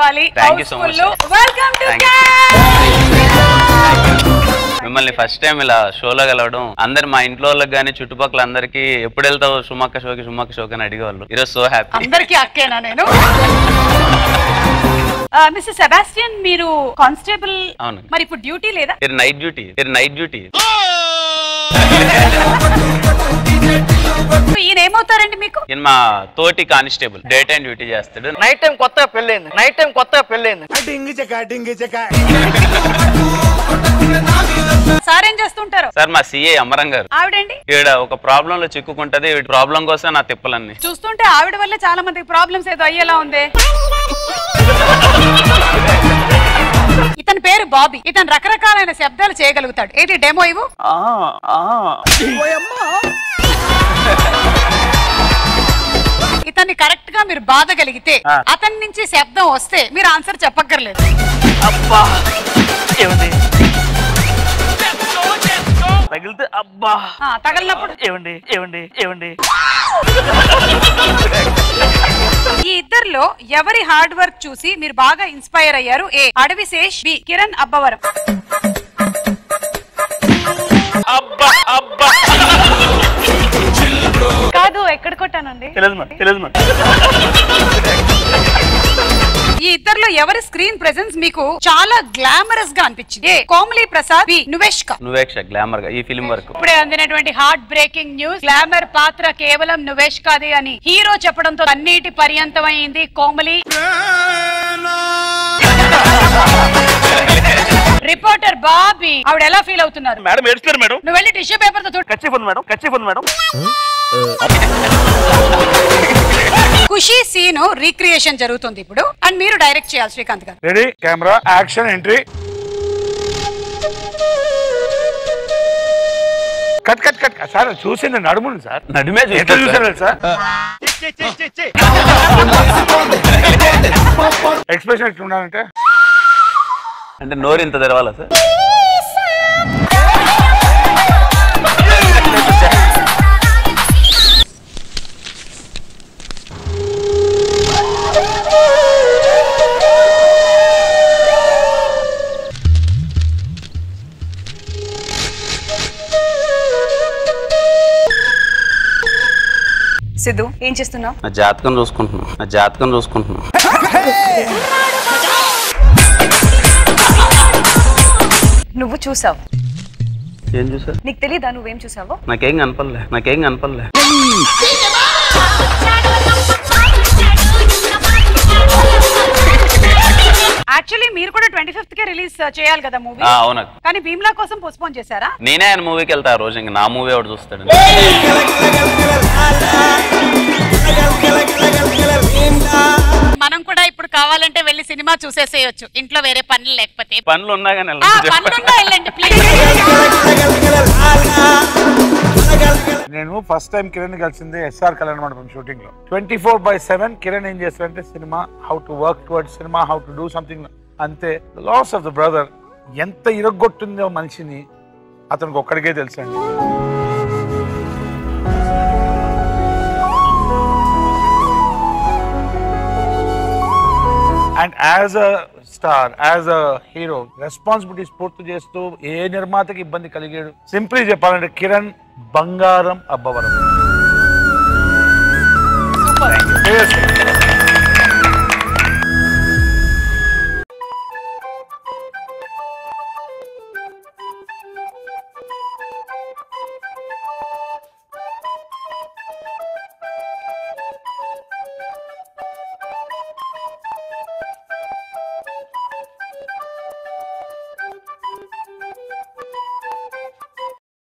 అవ్వాలి Thank you so much, sir. Welcome to Thank మిమ్మల్ని first time ఇలా షోలో కలవడం అందరు మా ఇంట్లో వాళ్ళకి కానీ చుట్టుపక్కల అందరికి ఎప్పుడు వెళ్తావు సుమక్క షోకి సుమక్క షోకి అని అడిగేవాళ్ళు ఈరోజు సో హ్యాపీ అందరికి అక్కేనా నేను మిస్టర్ సెబాస్టియన్ మీరు కానిస్టేబుల్ అవును. మరి ఇప్పుడు డ్యూటీ లేదా ఇది నైట్ డ్యూటీ ఇది నైట్ డ్యూటీ ఈయన ఏమవుతారండి మీకు ఈయన మా తోటి కానిస్టేబుల్ డే టైం డ్యూటీ చేస్తాడు నైట్ టైం కొత్తగా పెళ్ళైంది నైట్ టైం కొత్తగా పెళ్ళైంది సార్ ఏం చేస్తుంటారు సార్ మా సిఏ అమరం గారు ఆవిడండి ఈవిడ ఒక ప్రాబ్లం లో చిక్కుకుంటది ఈ ప్రాబ్లం కోసం నా తిప్పలన్నీ చూస్తుంటే ఆవిడ వల్లే చాలా మందికి ప్రాబ్లమ్స్ ఏదో అయ్యేలా ఉంది ఇతని పేరు బాబీ ఇతను రకరకాలైన శబ్దాలు చేయగలుగుతాడు ఏంటి డెమో ఇవ్వు ఇతన్ని కరెక్ట్ గా మీరు బాధగలిగితే ఆ. అతని నుంచి శబ్దం వస్తే మీరు ఆన్సర్ చెప్పక్కర్లేదు అబ్బా ఏమండి తగిలితే అబ్బా ఆ, తగలినప్పుడు ఏమండి ఏమండి ఏమండి ఈ ఇద్దరిలో ఎవరి హార్డ్ వర్క్ చూసి మీరు బాగా ఇన్స్పైర్ అయ్యారు ఏ అడవి శేష్ బి కిరణ్ అబ్బవరం అబ్బా అబ్బా కాదు ఎక్కడ కొట్టానండి తెలియదు మేడం తెలియదు మేడం ఈ ఇద్దరిలో ఎవరి స్క్రీన్ ప్రెసెన్స్ మీకు చాలా గ్లామరస్ గా అనిపించింది ఏ కోమలి ప్రసాద్ బి నువేష్క నువ్వేక్ష గ్లామర్ గా ఈ ఫిలిం వరకు ఇప్పుడే అందినటువంటి హార్ట్ బ్రేకింగ్ న్యూస్ గ్లామర్ పాత్ర కేవలం నువేష్ కాదే అని హీరో చెప్పడంతో అన్నిటి పర్యంతమైంది కోమలి రిపోర్టర్ బాబీ ఆవిడ ఎలా ఫీల్ అవుతున్నారు మేడం ఏడుస్తారు మేడం నువ్వు వెళ్ళి టిష్యూ పేపర్ తో తుడు. కచ్చిఫ్ ఉంది మేడం కచ్చిఫ్ ఉంది మేడం ఖుషి సీన్ రీక్రియేషన్ జరుగుతుంది ఇప్పుడు అండ్ మీరు డైరెక్ట్ చేయాలి Srikanth garu ready camera action entry cut cut cut sir చూసింది నడుమును సార్ నడిమే ఎట్లా చూస్తారు చూసారు సార్ ఎక్స్ప్రెషన్ ఎట్లా ఉండాలంటే అంటే నోరు ఇంత తెరవాలా సార్ సిద్ధు ఏం చేస్తున్నావు నా జాతకం చూసుకుంటున్నాను నా జాతకం చూసుకుంటున్నాను నువ్వు చూసావు ఏం చూసారు నీకు తెలీదా నువ్వేం చూసావో నాకేం కనపడలే నాకేం కనపడలే యాక్చువల్లీ మీరు కూడా ట్వంటీ ఫిఫ్త్ కే రిలీజ్ చేయాలి కదా మూవీ ఆ, అవును కానీ భీమ్లా కోసం పోస్ట్పోన్ చేశారా నేనే ఆయన మూవీకి వెళ్తా ఆ రోజు ఇంకా నా మూవీ ఎవడు చూస్తాడు మనం కూడా ఇప్పుడు కావాలంటే వెళ్ళి సినిమా చూసేసేయొచ్చు ఇంట్లో వేరే పనులు లేకపోతే పనులు ఉన్నా కానీ ఆ, వెళ్ళను. పనులున్నా వెళ్ళండి ప్లీజ్ నేను ఫస్ట్ టైం కిరణ్ కలిసింది ఎస్ఆర్ కళ్యాణ మండపం షూటింగ్ లో twenty four by seven Kiran ఏం చేస్తారంటే cinema how to work toward cinema how to do something అంతే లాస్ ఆఫ్ ద బ్రదర్ ఎంత ఇరగొట్టిందో మనిషిని అతనికి ఒక్కడికే తెలుసండి and as a star as a hero responsibilities పూర్తి చేస్తూ ఏ నిర్మాతకి ఇబ్బంది కలిగాడు సింప్లీ చెప్పాలంటే కిరణ్ బంగారం అబ్బవరం Seriously.